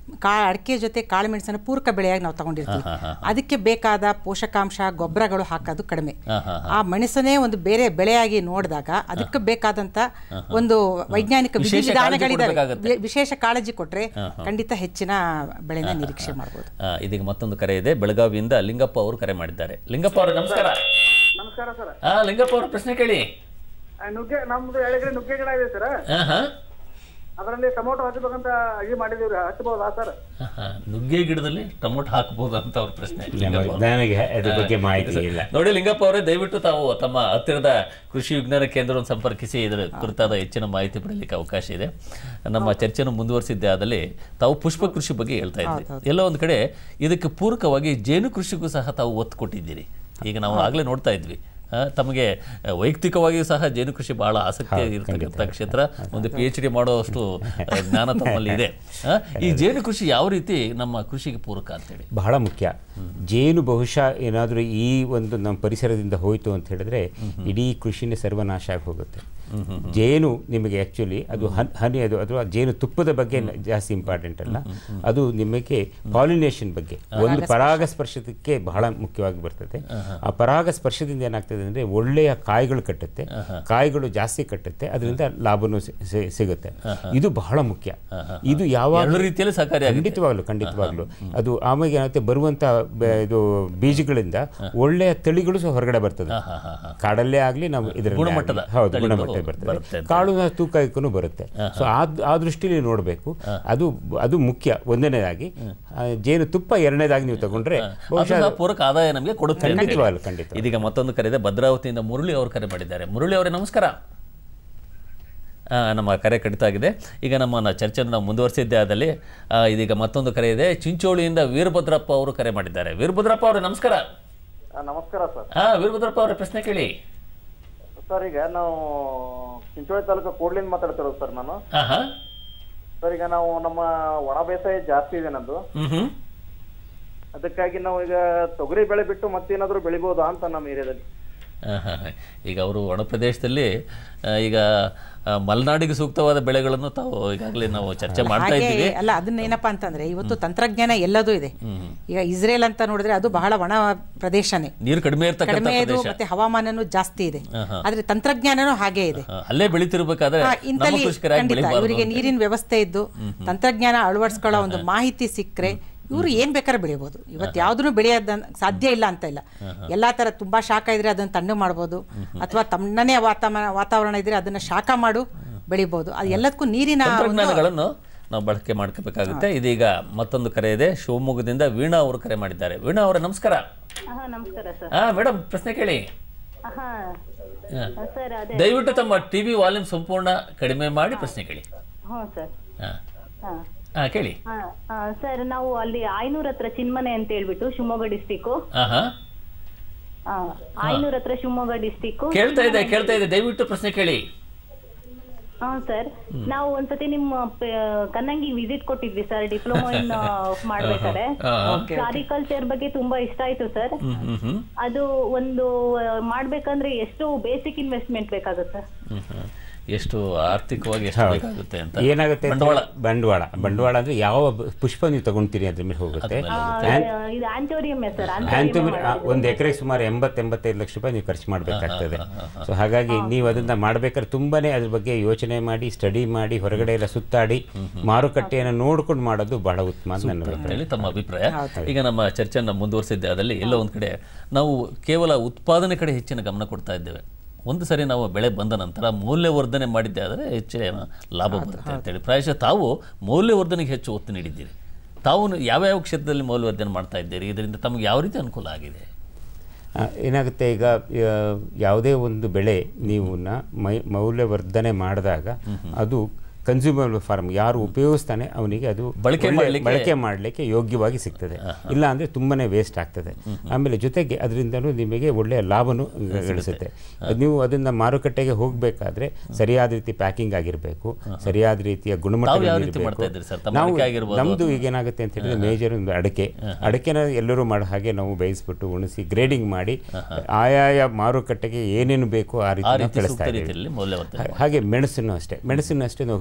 ಕಾ ಅಡಿಕೆ ಜೊತೆ ಕಾಳು ಮೆಣಸನ್ನು ಪೂರಕ ಬೆಳೆಯಾಗಿ ನಾವು ತಗೊಂಡಿರ್ತೀವಿ ಹಾ, ಹಾ, ಅದಕ್ಕೆ ಬೇಕಾದ ಪೋಷಕಾಂಶ ಗೊಬ್ಬರಗಳು ಹಾಕೋದು ಕಡಿಮೆ ಹಾ, ಹಾ, ಆ ಮೆಣಸನ್ನೇ ಒಂದು ಬೇರೆ ಬೆಳೆಯಾಗಿ ನೋಡಿದಾಗ ಅದಕ್ಕೆ ಬೇಕಾದಂತ ಒಂದು ವೈಜ್ಞಾನಿಕ ವಿಶೇಷ ಕಾಳಜಿ ವಿಧಿವಿಧಾನಗಳಿದಾವೆ ಕೊಡ್ಬೇಕಾಗತ್ತೆ. ವಿ- ವಿಶೇಷ ಕಾಳಜಿ ಕೊಟ್ರೆ ಖಂಡಿತ ಹೆಚ್ಚಿನ ಬೆಳೆನ ನಿರೀಕ್ಷೆ ಮಾಡ್ಬೋದು ಆ, ಇದೀಗ ಮತ್ತೊಂದು ಕರೆ ಇದೆ ಬೆಳಗಾವಿಯಿಂದ ಲಿಂಗಪ್ಪ ಅವರು ಕರೆ ಮಾಡಿದ್ದಾರೆ ಲಿಂಗಪ್ಪ ಅವರು ನಮಸ್ಕಾರ ನಮಸ್ಕಾರ ಸರ್ ಹಾ ಲಿಂಗಪ್ಪ ಅವರು ಪ್ರಶ್ನೆ ಕೇಳಿ ನುಗ್ಗೆ ನಮ್ದು ಎಳಗಡೆ ನುಗ್ಗೆ ಗಿಡ ಇದೆ ಸರ್ ಹಾ ಹಾ ಅದರಲ್ಲಿ ಟೊಮೊಟೊ ಹಚ್ಚಬೇಕಂತ ಅಗಿ ಮಾಡಿದೀವಿ ಹಚ್ಚಬಹುದಾ ಸರ್ ಹಾ, ಹಾ. ನುಗ್ಗೆ ಗಿಡದಲ್ಲಿ ಟೊಮೊಟೊ ಹಾಕಬಹುದು ಅಂತ ಅವ್ರ ಪ್ರಶ್ನೆ ಲಿಂಗಪ್ಪ ಅವರು. ನನಗೆ ಅದ್ರ ಬಗ್ಗೆ ಮಾಹಿತಿ ಇಲ್ಲ ನೋಡಿ ಲಿಂಗಪ್ಪ ಅವರೇ ದಯವಿಟ್ಟು ತಾವು ತಮ್ಮ ಹತ್ತಿರದ ಕೃಷಿ ವಿಜ್ಞಾನ ಕೇಂದ್ರವನ್ನು ಸಂಪರ್ಕಿಸಿ ಇದರ ಕುರಿತಾದ ಹೆಚ್ಚಿನ ಮಾಹಿತಿ ಪಡೆಯಲಿಕ್ಕೆ ಅವಕಾಶ ಇದೆ ನಮ್ಮ ಚರ್ಚೆಯನ್ನು ಮುಂದುವರಿಸಿದ್ದೆ ಆದಲ್ಲಿ ತಾವು ಪುಷ್ಪ ಕೃಷಿ ಬಗ್ಗೆ ಹೇಳ್ತಾ ಇದ್ರಿ ಎಲ್ಲೋ ಒಂದು ಕಡೆ ಇದಕ್ಕೆ ಪೂರಕವಾಗಿ ಜೇನು ಕೃಷಿಗೂ ಸಹ ತಾವು ಒತ್ತು ಕೊಟ್ಟಿದ್ದೀರಿ ಈಗ ನಾವು ಆಗಲೇ ನೋಡ್ತಾ ಇದ್ವಿ ಆ, ತಮಗೆ ಆ, ವೈಯಕ್ತಿಕವಾಗಿಯೂ ಸಹ ಜೇನು ಕೃಷಿ ಬಹಳ ಆಸಕ್ತಿ ಇರತಕ್ಕಂಥ ಕ್ಷೇತ್ರ ಒಂದು ಪಿ ಎಚ್ ಡಿ ಮಾಡುವಷ್ಟು ಆ, ಜ್ಞಾನ ತಮ್ಮಲ್ಲಿ ಇದೆ ಆ, ಈ ಜೇನು ಕೃಷಿ ಯಾವ ರೀತಿ ನಮ್ಮ ಕೃಷಿಗೆ ಪೂರಕ ಅಂತೇಳಿ ಬಹಳ ಮುಖ್ಯ ಜೇನು ಬಹುಶಃ ಏನಾದರೂ ಈ ಒಂದು ನಮ್ಮ ಪರಿಸರದಿಂದ ಹೋಯಿತು ಅಂತ ಹೇಳಿದ್ರೆ ಇಡೀ ಕೃಷಿನೇ ಸರ್ವನಾಶ ಆಗಿ ಹೋಗುತ್ತೆ ಜೇನು ನಿಮಗೆ ಆ್ಯಕ್ಚುಲಿ ಅದು ಹನ್ ಹನಿ ಅದು ಅಥವಾ ಜೇನು ತುಪ್ಪದ ಬಗ್ಗೆ ನ- ಜಾಸ್ತಿ ಇಂಪಾರ್ಟೆಂಟ್ ಅಲ್ಲ ಅದು ನಿಮಗೆ ಪಾಲಿನೇಷನ್ ಬಗ್ಗೆ ಒಂದು ಪರಾಗಸ್ಪರ್ಶಕ್ಕೆ ಬಹಳ ಮುಖ್ಯವಾಗಿ ಬರ್ತದೆ ಆ ಪರಾಗಸ್ಪರ್ಶದಿಂದ ಏನಾಗ್ತದೆ ಅಂದರೆ ಒಳ್ಳೆಯ ಕಾಯಿಗಳು ಕಟ್ಟುತ್ತೆ ಕಾಯಿಗಳು ಜಾಸ್ತಿ ಕಟ್ಟುತ್ತೆ ಅದರಿಂದ ಲಾಭನೂ ಸಿ- ಸಿ- ಸಿಗುತ್ತೆ ಇದು ಬಹಳ ಮುಖ್ಯ ಇದು ಯಾವಾಗ ಎರಡು ರೀತಿಯಲ್ಲಿ ಸಹಕಾರಿಯಾಗುತ್ತೆ ಖಂಡಿತವಾಗ್ಲು ಖಂಡಿತವಾಗ್ಲು ಅದು ಆಮೇಲೆ ಏನಾಗುತ್ತೆ ಬರುವಂತ ಬೆ- ಇದು ಬೀಜಗಳಿಂದ ಒಳ್ಳೆಯ ತಳಿಗಳು ಸಹ ಹೊರಗಡೆ ಬರ್ತದೆ ಹಾ, ಹಾ, ಹಾ. ಕಾಡಲ್ಲೇ ಆಗ್ಲಿ ನಾವು ಇದರಲ್ಲಿ ಗುಣಮಟ್ಟದ ಹೌದು ತಳಿಗಳು ಗುಣಮಟ್ಟ ಬರುತ್ತೆ ಬರ್ತದೆ ಅಂತ. ಕಾಳು ತೂಕಕ್ಕೂ ಬರುತ್ತೆ ಸೊ ಆ ಆ ದೃಷ್ಟಿಯಲ್ಲಿ ನೋಡಬೇಕು ಅದು ಅದು ಮುಖ್ಯ ಒಂದನೇದಾಗಿ ಆ, ಜೇನು ತುಪ್ಪ ಎರಡನೇದಾಗಿ ನೀವು ತಗೊಂಡ್ರೆ ಅದು ಬಹುಶಃ ಸಹ ಪೂರಕ ಆದಾಯ ನಮಗೆ ಕೊಡುತ್ತೆ ಅಂತ ಹೇಳಿ. ಖಂಡಿತವಾಗ್ಲು ಖಂಡಿತ ಇದೀಗ ಮತ್ತೊಂದು ಕರೆ ಇದೆ ಭದ್ರಾವತಿಯಿಂದ ಮುರಳಿ ಅವರು ಕರೆ ಮಾಡಿದ್ದಾರೆ ಮುರಳಿ ಅವರೇ ನಮಸ್ಕಾರ ಆ, ನಮ್ಮ ಕರೆ ಕಡಿತ ಆಗಿದೆ ಈಗ ನಮ್ಮ ಚರ್ಚೆಯನ್ನು ನಾವು ಮುಂದುವರಿಸಿದ್ದೇ ಆದಲ್ಲಿ ಆ, ಇದೀಗ ಮತ್ತೊಂದು ಕರೆ ಇದೆ ಚಿಂಚೋಳಿಯಿಂದ ವೀರಭದ್ರಪ್ಪ ಅವರು ಕರೆ ಮಾಡಿದ್ದಾರೆ ವೀರಭದ್ರಪ್ಪ ಅವರೇ ನಮಸ್ಕಾರ ನಮಸ್ಕಾರ ಸರ್ ಹಾ ವೀರಭದ್ರಪ್ಪ ಅವರ ಪ್ರಶ್ನೆ ಕೇಳಿ ಸರ್ ಈಗ ನಾವು ಚಿಂಚೋಳಿ ತಾಲೂಕು ಕೂಡ್ಲಿಂದ ಮಾತಾಡ್ತಿರೋದು ಸರ್ ನಾನು ಹಾ ಹಾ ಸರ್ ಈಗ ನಾವು ನಮ್ಮ ಒಣ ಬೇಸಾಯ ಜಾಸ್ತಿ ಇದೆ ನಮ್ದು ಹ್ಮ್ ಹ್ಮ್ ಅದಕ್ಕಾಗಿ ನಾವು ಈಗ ತೊಗರಿ ಬೆಳೆ ಬಿಟ್ಟು ಮತ್ತೇನಾದ್ರೂ ಬೆಳಿಬೋದಾ ಅಂತ ನಮ್ಮ ಏರಿಯಾದಲ್ಲಿ ಆ, ಹಾ, ಹಾ. ಈಗ ಅವರು ಒಣ ಪ್ರದೇಶದಲ್ಲಿ ಆ, ಈಗ ಆ, ಮಲೆನಾಡಿಗೆ ಸೂಕ್ತವಾದ ಬೆಳೆಗಳನ್ನು ತಾವು ಈಗಾಗಲೇ ನಾವು ಚರ್ಚೆ ಮಾಡ್ತಾ ಹಾಗೆ ಇದ್ದೀವಿ ಅಲ್ಲ ಅದನ್ನ ಏನಪ್ಪಾ ಅಂತಂದ್ರೆ ಇವತ್ತು ತಂತ್ರಜ್ಞಾನ ಎಲ್ಲದೂ ಇದೆ ಈಗ ಇಸ್ರೇಲ್ ಅಂತ ನೋಡಿದ್ರೆ ಅದು ಬಹಳ ಒಣ ಪ್ರದೇಶನೇ ನೀರು ಕಡಿಮೆ ಇರ್ತಕ್ಕಂಥ ಕಡಿಮೆ ಇದು ಪ್ರದೇಶ ಮತ್ತೆ ಹವಾಮಾನನೂ ಜಾಸ್ತಿ ಇದೆ ಆದ್ರೆ ತಂತ್ರಜ್ಞಾನನೂ ಹಾಗೆ ಇದೆ ಆ, ಅಲ್ಲೇ ಬೆಳಿತಿರ್ಬೇಕಾದ್ರೆ ಹಾ, ನಮ್ಮ ಇಂಥಲ್ಲಿ ಕೃಷಿಕರಾಗಿ ಖಂಡಿತ ಬೆಳಿಬಾರ್ದು ಇವರಿಗೆ ಅಂತ. ನೀರಿನ ವ್ಯವಸ್ಥೆ ಇದ್ದು ತಂತ್ರಜ್ಞಾನ ಅಳವಡಿಸ್ಕೊಳ್ಳೋ ಒಂದು ಮಾಹಿತಿ ಸಿಕ್ಕರೆ ಇವರು ಏನ್ ಬೇಕಾದ್ರೆ ಬೆಳಿಬೋದು ಇವತ್ತು ಯಾವ್ದನ್ನು ಬೆಳೆಯೋದ ಸಾಧ್ಯ ಇಲ್ಲ ಅಂತ ಇಲ್ಲ ಎಲ್ಲಾ ತರ ತುಂಬಾ ಶಾಖ ಇದ್ರೆ ಅದನ್ನ ತಣ್ಣು ಮಾಡ್ಬೋದು ಅಥವಾ ತಣ್ಣನೆ ವಾತಾವರಣ ವಾತಾವರಣ ಇದ್ರೆ ಅದನ್ನ ಶಾಖ ಮಾಡು ಬೆಳಿಬೋದು ಅದು ಎಲ್ಲದಕ್ಕೂ ನೀರಿನ ಒಂದು ತಂತ್ರಜ್ಞಾನಗಳನ್ನು ನಾವು ಬಳಕೆ ಮಾಡ್ಕೋಬೇಕಾಗುತ್ತೆ ಇದೀಗ ಮತ್ತೊಂದು ಕರೆ ಇದೆ ಶಿವಮೊಗ್ಗದಿಂದ ವೀಣಾ ಅವರು ಕರೆ ಮಾಡಿದ್ದಾರೆ ವೀಣಾ ಅವರೇ ನಮಸ್ಕಾರ ಹಾ ನಮಸ್ಕಾರ ಸರ್ ಹಾ ಮೇಡಮ್ ಪ್ರಶ್ನೆ ಕೇಳಿ ಹಾ ಸರ್ ಅದೇ ದಯವಿಟ್ಟು ತಮ್ಮ ಟಿವಿ ವಾಲ್ಯೂಮ್ ಸಂಪೂರ್ಣ ಕಡಿಮೆ ಮಾಡಿ ಪ್ರಶ್ನೆ ಕೇಳಿ ಹ್ಞೂ ಸರ್ ಹಾ ಹಾ ಹಾ ಕೇಳಿ ಹಾ ಆ, ಸರ್ ನಾವು ಅಲ್ಲಿ ಆಯ್ನೂರ್ ಹತ್ರ ಚಿನ್ಮನೆ ಅಂತ ಹೇಳ್ಬಿಟ್ಟು ಶಿವಮೊಗ್ಗ ಡಿಸ್ಟಿಕ್ಕು ಹಾ ಹಾ ಆಯ್ನೂರ್ ಹತ್ರ ಶಿವಮೊಗ್ಗ ಡಿಸ್ಟಿಕ್ಕು ಕೇಳ್ತಾ ಇದೆ ಕೇಳ್ತಾ ಇದೆ ದಯವಿಟ್ಟು ಪ್ರಶ್ನೆ ಕೇಳಿ ಹಾ ಸರ್ ನಾವು ಒಂದ್ಸತಿ ನಿಮ್ಮ ಪ- ಕನ್ನಂಗಿ ವಿಸಿಟ್ ಕೊಟ್ಟಿದ್ವಿ ಸರ್ ಡಿಪ್ಲೊಮಾ ಇನ್ ಮಾಡ್ಬೇಕಾದ್ರೆ ಫ್ಲಾರಿಕಲ್ಚರ್ ಬಗ್ಗೆ ತುಂಬಾ ಇಷ್ಟ ಆಯ್ತು ಸರ್ ಹ್ಮ್ ಹ್ಮ್ ಹ್ಮ್ ಅದು ಒಂದು ಆ, ಮಾಡ್ಬೇಕಂದ್ರೆ ಎಷ್ಟು ಬೇಸಿಕ್ ಇನ್ವೆಸ್ಟ್ಮೆಂಟ್ ಬೇಕಾಗುತ್ತೆ ಹ್ಮ್ ಹ್ಮ್. ಎಷ್ಟು ಆರ್ಥಿಕವಾಗಿ ಎಷ್ಟು ಬೇಕಾಗುತ್ತೆ ಅಂತ ಏನಾಗುತ್ತೆ ಅಂತ ಬಂಡವಾಳ ಬಂಡವಾಳ ಬಂಡವಾಳ ಅಂದ್ರೆ ಯಾವ ಬ- ಪುಷ್ಪ ನೀವು ತಗೊಂತೀರಿ ಅದ್ರ ಮೇಲೆ ಹೋಗುತ್ತೆ ಇದು ಆಂಟೋರಿಯಂ ಸರ್ ಆಂಟು ಒಂದು ಎಕರೆಗೆ ಸುಮಾರು ಎಂಬತ್ತು ಎಂಬತ್ತೈದು ಲಕ್ಷ ರೂಪಾಯಿ ನೀವು ಖರ್ಚು ಮಾಡಬೇಕಾಗ್ತದೆ ಸೊ ಹಾಗಾಗಿ ನೀವು ಅದನ್ನ ಮಾಡ್ಬೇಕಾದ್ರೆ ತುಂಬಾನೇ ಅದ್ರ ಬಗ್ಗೆ ಯೋಚನೆ ಮಾಡಿ ಸ್ಟಡಿ ಮಾಡಿ ಹೊರಗಡೆ ಎಲ್ಲ ಸುತ್ತಾಡಿ ಮಾರುಕಟ್ಟೆಯನ್ನು ನೋಡ್ಕೊಂಡು ಮಾಡೋದು ಬಹಳ ಉತ್ತಮ ಅಂತ ನನ್ನ ಅಭಿಪ್ರಾಯ ಹೇಳಿ ತಮ್ಮ ಅಭಿಪ್ರಾಯ ಈಗ ನಮ್ಮ ಚರ್ಚೆಯನ್ನು ಮುಂದುವರಿಸಿದ್ದೆ ಅದರಲ್ಲಿ ಎಲ್ಲೋ ಒಂದು ಕಡೆ ನಾವು ಕೇವಲ ಉತ್ಪಾದನೆ ಕಡೆ ಹೆಚ್ಚಿನ ಗಮನ ಕೊಡ್ತಾ ಇದ್ದೇವೆ ಒಂದು ಸರಿ ನಾವು ಬೆಳೆ ಬಂದ ನಂತರ ಮೌಲ್ಯವರ್ಧನೆ ಮಾಡಿದ್ದೆ ಆದರೆ ಹೆಚ್ಚಿನ ಲಾಭ ಬರುತ್ತೆ ಅಂತೇಳಿ ಪ್ರಾಯಶಃ ತಾವು ಮೌಲ್ಯವರ್ಧನೆಗೆ ಹೆಚ್ಚು ಒತ್ತು ನೀಡಿದ್ದೀರಿ ತಾವು ಯಾವ್ಯಾವ ಕ್ಷೇತ್ರದಲ್ಲಿ ಮೌಲ್ಯವರ್ಧನೆ ಮಾಡ್ತಾ ಇದ್ದೀರಿ ಇದರಿಂದ ತಮಗೆ ಯಾವ ರೀತಿ ಅನುಕೂಲ ಆಗಿದೆ ಆ, ಏನಾಗುತ್ತೆ ಈಗ ಆ, ಯಾವುದೇ ಒಂದು ಬೆಳೆ ನೀವು ನ- ಮೈ ಮೌಲ್ಯವರ್ಧನೆ ಮಾಡಿದಾಗ ಅದು ಕನ್ಸ್ಯೂಮರ್ ಫಾರ್ಮ್ ಯಾರು ಉಪಯೋಗಿಸ್ತಾನೆ ಅವನಿಗೆ ಅದು ಬಳಕೆ ಒಳ್ಳೆ- ಮಾಡ್ಲಿಕ್ಕೆ- ಬಳಕೆ ಮಾಡಲಿಕ್ಕೆ ಯೋಗ್ಯವಾಗಿ ಸಿಗ್ತದೆ ಇಲ್ಲ ಅಂದರೆ ತುಂಬಾನೇ ವೇಸ್ಟ್ ಆಗ್ತದೆ ಆಮೇಲೆ ಜೊತೆಗೆ ಅದರಿಂದನೂ ನಿಮಗೆ ಒಳ್ಳೆಯ ಲಾಭನೂ ಗಳಿಸುತ್ತೆ ಅದ್ ನೀವು ಅದನ್ನ ಮಾರುಕಟ್ಟೆಗೆ ಹೋಗಬೇಕಾದ್ರೆ ಸರಿಯಾದ ರೀತಿ ಪ್ಯಾಕಿಂಗ್ ಆಗಿರಬೇಕು ಸರಿಯಾದ ರೀತಿಯ ಗುಣಮಟ್ಟ ತಾವು ಯಾವ ರೀತಿ ಮಾಡ್ತಾ ಇದ್ದೀರಿ ಸರ್? ತಮ್ಮ ಅಡಿಕೆ ಆಗಿರ್ಬೋದು? ನಮ್ದು ಈಗ ಏನಾಗುತ್ತೆ ಅಂತ ಹೇಳಿದ್ರೆ ಮೇಜರ್ ಒಂದು ಅಡಿಕೆ ಅಡಿಕೆನ ಎಲ್ಲರೂ ಮಾಡೋ ಹಾಗೆ ನಾವು ಬೇಯಿಸ್ಬಿಟ್ಟು ಉಣಿಸಿ ಗ್ರೇಡಿಂಗ್ ಮಾಡಿ ಆಯಾಯ ಮಾರುಕಟ್ಟೆಗೆ ಏನೇನು ಬೇಕೋ ಆ ಆ ರೀತಿ ನಾವು ರೀತಿ ಕಳಿಸ್ತಾ ಸೂಕ್ತ ಇದ್ದೀವಿ ರೀತಿಯಲ್ಲಿ ಮೌಲ್ಯವರ್ಧನೆ ಹಾ- ಹಾಗೆ ಮೆಣಸನ್ನು ಅಷ್ಟೇ ಮೆಣಸನ್ನು ಅಷ್ಟೇ ನಾವು